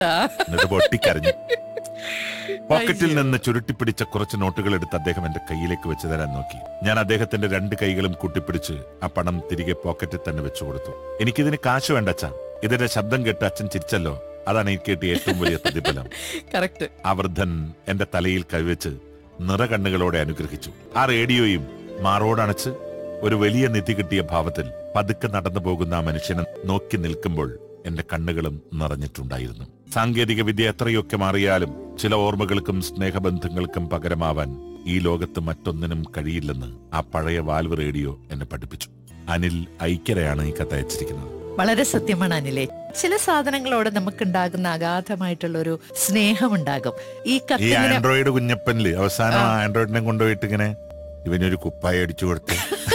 എന്നിട്ട് പൊട്ടിക്കരഞ്ഞു പോക്കറ്റിൽ നിന്ന് ചുരുട്ടിപ്പിടിച്ച കുറച്ച് നോട്ടുകൾ എടുത്ത് അദ്ദേഹം എന്റെ കയ്യിലേക്ക് വെച്ച് തരാൻ നോക്കി ഞാൻ അദ്ദേഹത്തിന്റെ രണ്ട് കൈകളും കൂട്ടിപ്പിടിച്ച് ആ പണം തിരികെ പോക്കറ്റിൽ തന്നെ വെച്ചു കൊടുത്തു എനിക്കിതിന് കാശ് വേണ്ട അച്ഛാ ഇതിന്റെ ശബ്ദം കേട്ട് അച്ഛൻ ചിരിച്ചല്ലോ അതാണ് എനിക്ക് കിട്ടിയ ഏറ്റവും വലിയ പ്രതിഫലം കറക്റ്റ് ആ വൃദ്ധൻ എന്റെ തലയിൽ കൈവച്ച് നിറകണ്ണുകളോടെ അനുഗ്രഹിച്ചു ആ റേഡിയോയും മാറോടണച്ച് ഒരു വലിയ നിധി കിട്ടിയ ഭാവത്തിൽ പതുക്കെ നടന്നു പോകുന്ന ആ മനുഷ്യനെ നോക്കി നിൽക്കുമ്പോൾ എന്റെ കണ്ണുകളും നിറഞ്ഞിട്ടുണ്ടായിരുന്നു സാങ്കേതിക വിദ്യ എത്രയൊക്കെ മാറിയാലും ചില ഓർമ്മകൾക്കും സ്നേഹബന്ധങ്ങൾക്കും പകരമാവാൻ ഈ ലോകത്ത് മറ്റൊന്നിനും കഴിയില്ലെന്ന് ആ പഴയ വാൽവ് റേഡിയോ എന്നെ പഠിപ്പിച്ചു അനിൽ ഐക്യരയാണ് ഈ കഥ അയച്ചിരിക്കുന്നത് വളരെ സത്യമാണ് അനിലെ ചില സാധനങ്ങളോട് നമുക്കുണ്ടാകുന്ന അഗാധമായിട്ടുള്ള ഒരു സ്നേഹമുണ്ടാകും ഈ ഈ കത്തിങ്ങനെ ആൻഡ്രോയിഡ് കുഞ്ഞപ്പനില് അവസാനം ആൻഡ്രോയിഡിനെ കൊണ്ടുപോയിട്ട് ഇങ്ങനെ ഇവനൊരു കുപ്പായി അടിച്ചു കൊടുത്ത്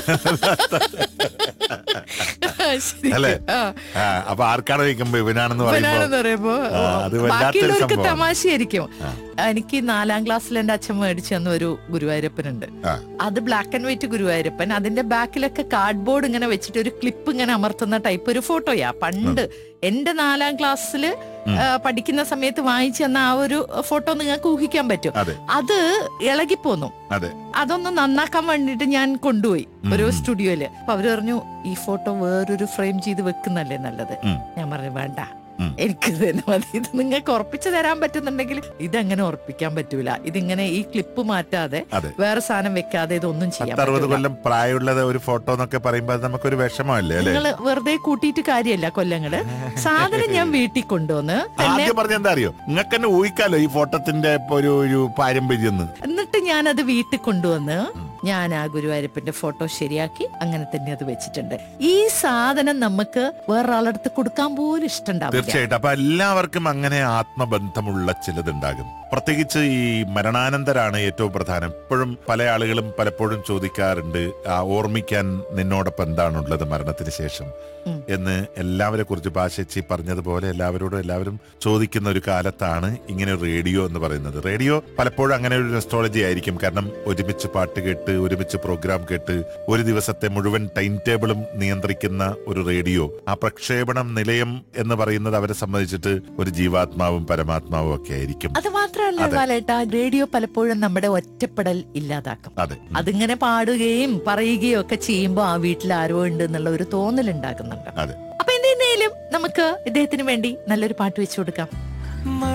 ശരി. അല്ലേ? ആ. ആ, അപ്പൊ ആർക്കാണ് ചോദിക്കുമ്പോ ഇവനാണെന്ന് പറയുമ്പോ ഇവനാണെന്ന് പറയുമ്പോ ആ, അത് വല്ലാത്തൊരു ബാക്കിയുള്ളവർക്ക് സംഭവം. തമാശയായിരിക്കും ആ. എനിക്ക് നാലാം ക്ലാസ്സിൽ എന്റെ അച്ഛൻ മേടിച്ചു തന്ന ഒരു ഗുരുവായൂരപ്പനുണ്ട് ആ. അത് ബ്ലാക്ക് ആൻഡ് വൈറ്റ് ഗുരുവായൂരപ്പൻ അതിന്റെ ബാക്കിലൊക്കെ കാർഡ്ബോർഡ് ഇങ്ങനെ വെച്ചിട്ട് ഒരു ക്ലിപ്പ് ഇങ്ങനെ അമർത്തുന്ന ടൈപ്പ് ഒരു ഫോട്ടോയാ പണ്ട് എന്റെ നാലാം ക്ലാസ്സിൽ പഠിക്കുന്ന സമയത്ത് വാങ്ങിച്ചു തന്ന ആ ഒരു ഫോട്ടോ നിങ്ങൾക്ക് ഊഹിക്കാൻ പറ്റും അതെ അത് ഇളകിപ്പോന്നു അതെ അതൊന്ന് നന്നാക്കാൻ വേണ്ടിട്ട് ഞാൻ കൊണ്ടുപോയി ഒരു ഉം. സ്റ്റുഡിയോയില് അപ്പൊ അവര് പറഞ്ഞു ഈ ഫോട്ടോ വേറൊരു ഫ്രെയിം ചെയ്ത് വെക്കുന്നല്ലേ നല്ലത് ഉം. ഞാൻ പറഞ്ഞു വേണ്ട ഉം. എനിക്ക് തന്നെ മതി ഇത് നിങ്ങൾക്ക് ഉറപ്പിച്ചു തരാൻ പറ്റുന്നുണ്ടെങ്കിൽ ഇതങ്ങനെ ഉറപ്പിക്കാൻ പറ്റൂല ഇതിങ്ങനെ ഈ ക്ലിപ്പ് മാറ്റാതെ അതെ വേറെ സാധനം വെക്കാതെ ഇതൊന്നും ചെയ്യാൻ പത്തറുപത് പറ്റൂല കൊല്ലം പ്രായമുള്ളത് ഒരു ഫോട്ടോ എന്നൊക്കെ പറയുമ്പോ അത് നമുക്കൊരു വിഷമമല്ലേ അല്ലെ നിങ്ങൾ വെറുതെ കൂട്ടിയിട്ട് കാര്യമല്ല കൊല്ലങ്ങള് സാധനം ഞാൻ വീട്ടിൽ കൊണ്ടുവന്ന് തന്നെ ആദ്യം പറഞ്ഞ എന്താ അറിയോ നിങ്ങൾക്ക് തന്നെ ഊഹിക്കാലോ ഈ ഫോട്ടോത്തിന്റെ ഇപ്പൊ ഒരു ഒരു പാരമ്പര്യം എന്ന് എന്നിട്ട് ഞാൻ അത് വീട്ടിൽ കൊണ്ടുവന്ന് ഞാൻ ആ ഗുരുവായൂരപ്പന്റെ ഫോട്ടോ ശരിയാക്കി അങ്ങനെ തന്നെ അത് വെച്ചിട്ടുണ്ട് ഈ സാധനം നമുക്ക് വേറൊരാളടുത്ത് കൊടുക്കാൻ പോലും ഇഷ്ടണ്ടാവില്ല തീർച്ചയായിട്ടും അപ്പൊ എല്ലാവർക്കും അങ്ങനെ ആത്മബന്ധമുള്ള ചിലതുണ്ടാകും പ്രത്യേകിച്ച് ഈ മരണാനന്തരാണ് ഏറ്റവും പ്രധാനം ഇപ്പോഴും പല ആളുകളും പലപ്പോഴും ചോദിക്കാറുണ്ട് ആ ഓർമ്മിക്കാൻ നിന്നോടൊപ്പം എന്താണുള്ളത് മരണത്തിന് ശേഷം ഉം. എന്ന് എല്ലാവരെ കുറിച്ച് ഭാഷച്ചി പറഞ്ഞതുപോലെ എല്ലാവരോടും എല്ലാവരും ചോദിക്കുന്ന ഒരു കാലത്താണ് ഇങ്ങനെ ഒരു റേഡിയോ എന്ന് പറയുന്നത് റേഡിയോ പലപ്പോഴും അങ്ങനെ ഒരു നെസ്റ്റോളജി ആയിരിക്കും കാരണം ഒരുമിച്ച് പാട്ട് കേട്ട് ഒരുമിച്ച് പ്രോഗ്രാം കേട്ട് ഒരു ദിവസത്തെ മുഴുവൻ ടൈം ടേബിളും നിയന്ത്രിക്കുന്ന ഒരു റേഡിയോ ആ പ്രക്ഷേപണം നിലയം എന്ന് പറയുന്നത് അവരെ സംബന്ധിച്ചിട്ട് ഒരു ജീവാത്മാവും പരമാത്മാവും ഒക്കെ ആയിരിക്കും അത് മാത്രമല്ല അതെ. ബാലേട്ട റേഡിയോ പലപ്പോഴും നമ്മുടെ ഒറ്റപ്പെടൽ ഇല്ലാതാക്കും അതെ ഉം. അതിങ്ങനെ പാടുകയും പറയുകയും ഒക്കെ ചെയ്യുമ്പോൾ ആ വീട്ടിൽ ആരോ ഉണ്ട് എന്നുള്ള ഒരു തോന്നൽ ഉണ്ടാക്കുന്നുണ്ട് അതെ അപ്പൊ എന്തെങ്കിലും നമുക്ക് ഇദ്ദേഹത്തിന് വേണ്ടി നല്ലൊരു പാട്ട് വെച്ചു കൊടുക്കാം